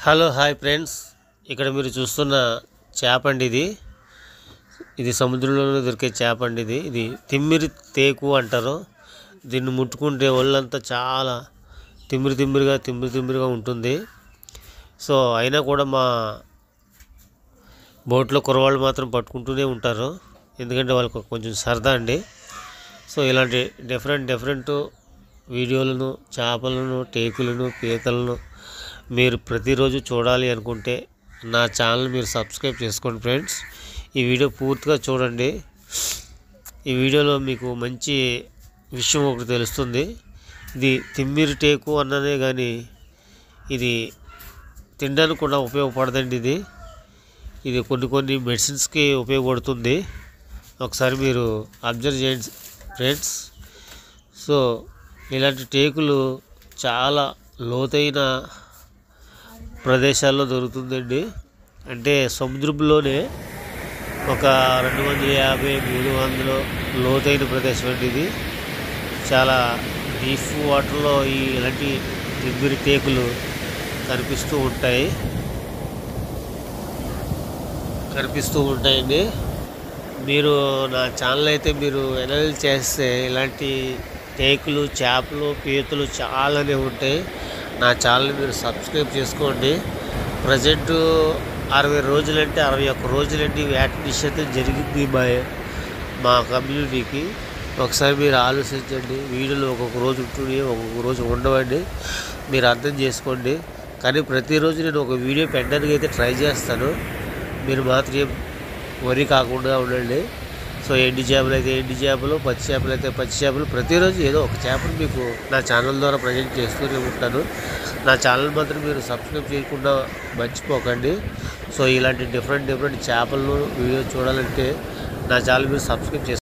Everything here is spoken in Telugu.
హలో హాయ్ ఫ్రెండ్స్ ఇక్కడ మీరు చూస్తున్న చేప అండి ఇది ఇది సముద్రంలో దొరికే చేప అండి ఇది ఇది తిమ్మిరి తేకు అంటారు దీన్ని ముట్టుకుంటే ఒళ్ళంతా చాలా తిమ్మిరి తిమ్మిరిగా తిమ్మిరి తిమ్మిరిగా ఉంటుంది సో అయినా కూడా మా బోట్లో కురవాళ్ళు మాత్రం పట్టుకుంటూనే ఉంటారు ఎందుకంటే వాళ్ళకు కొంచెం సరదా అండి సో ఇలాంటి డిఫరెంట్ డిఫరెంట్ వీడియోలను చేపలను టేకులను పీతలను మీరు ప్రతిరోజు చూడాలి అనుకుంటే నా ఛానల్ మీరు సబ్స్క్రైబ్ చేసుకోండి ఫ్రెండ్స్ ఈ వీడియో పూర్తిగా చూడండి ఈ వీడియోలో మీకు మంచి విషయం ఒకటి తెలుస్తుంది ఇది తిమ్మిరి టేకు అన్నదే కానీ ఇది తినడానికి కూడా ఉపయోగపడదండి ఇది ఇది కొన్ని కొన్ని మెడిసిన్స్కి ఉపయోగపడుతుంది ఒకసారి మీరు అబ్జర్వ్ చేయండి ఫ్రెండ్స్ సో ఇలాంటి టేకులు చాలా లోతైన ప్రదేశాల్లో దొరుకుతుందండి అంటే సముద్రంలోనే ఒక రెండు వందల యాభై మూడు వందలు లోతైన ప్రదేశం అండి ఇది చాలా డీప్ వాటర్లో ఈ ఇలాంటి తిమ్మిరి టేకులు కనిపిస్తూ ఉంటాయి కనిపిస్తూ ఉంటాయండి మీరు నా ఛానల్ అయితే మీరు ఎనలైజ్ చేస్తే ఇలాంటి టేకులు చేపలు పీతలు చాలానే ఉంటాయి నా ఛానల్ మీరు సబ్స్క్రైబ్ చేసుకోండి ప్రజెంట్ అరవై రోజులంటే అరవై ఒక్క రోజులంటే వేట నిషేధం జరిగింది మా మా కమ్యూనిటీకి ఒకసారి మీరు ఆలోచించండి వీడియోలు ఒక్కొక్క రోజు ఉంటుంది ఒక్కొక్క రోజు ఉండవండి మీరు అర్థం చేసుకోండి కానీ ప్రతిరోజు నేను ఒక వీడియో పెట్టడానికి అయితే ట్రై చేస్తాను మీరు మాత్రం ఏం వరి కాకుండా ఉండండి సో ఎండి చేపలు అయితే ఎండి చేపలు పచ్చి చేపలు అయితే పచ్చి చేపలు ప్రతిరోజు ఏదో ఒక చేపను మీకు నా ఛానల్ ద్వారా ప్రజెంట్ చేస్తూనే ఉంటాను నా ఛానల్ మాత్రం మీరు సబ్స్క్రైబ్ చేయకుండా మర్చిపోకండి సో ఇలాంటి డిఫరెంట్ డిఫరెంట్ చేపలను వీడియో చూడాలంటే నా ఛానల్ మీరు సబ్స్క్రైబ్ చేసుకోండి